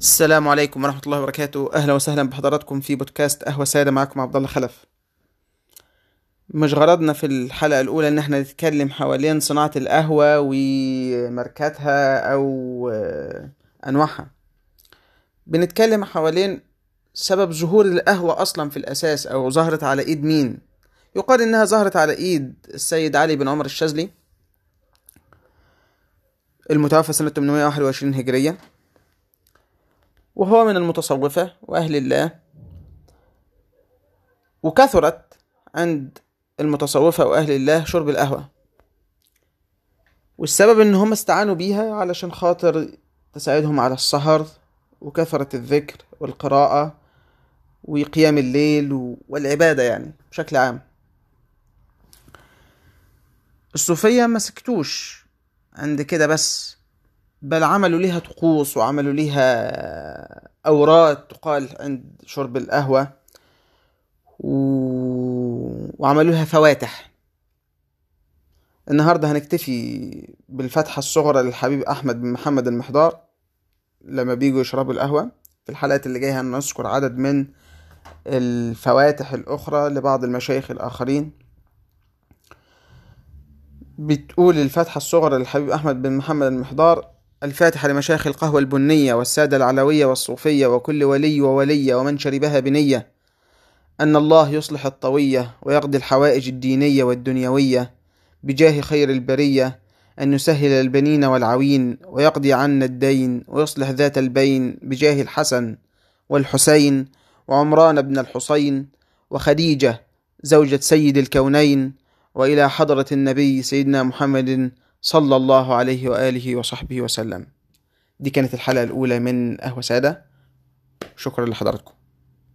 السلام عليكم ورحمة الله وبركاته أهلا وسهلا بحضراتكم في بودكاست قهوة سادة معكم عبد الله خلف مش غرضنا في الحلقة الأولى إن احنا نتكلم حوالين صناعة القهوة وماركاتها أو آه، أنواعها بنتكلم حوالين سبب ظهور القهوة أصلا في الأساس أو ظهرت على إيد مين يقال إنها ظهرت على إيد السيد علي بن عمر الشاذلي المتوفى سنة 821 هجرية وهو من المتصوفة وأهل الله وكثرت عند المتصوفة وأهل الله شرب القهوة والسبب إن هم استعانوا بيها علشان خاطر تساعدهم على السهر وكثرة الذكر والقراءة وقيام الليل و- والعبادة يعني بشكل عام الصوفية ما سكتوش عند كده بس بل عملوا ليها طقوس وعملوا ليها أوراد تقال عند شرب القهوة و... وعملوا لها فواتح النهاردة هنكتفي بالفتحة الصغرى للحبيب أحمد بن محمد المحضار لما بيجوا يشربوا القهوة في الحلقات اللي جاية هنذكر عدد من الفواتح الأخرى لبعض المشايخ الآخرين بتقول الفتحة الصغرى للحبيب أحمد بن محمد المحضار الفاتحة لمشايخ القهوة البنية والسادة العلوية والصوفية وكل ولي وولية ومن شربها بنية أن الله يصلح الطوية ويقضي الحوائج الدينية والدنيوية بجاه خير البرية أن يسهل البنين والعوين ويقضي عنا الدين ويصلح ذات البين بجاه الحسن والحسين وعمران بن الحسين وخديجة زوجة سيد الكونين وإلى حضرة النبي سيدنا محمد صلى الله عليه وآله وصحبه وسلم دي كانت الحلقة الأولى من قهوة سادة شكرا لحضراتكم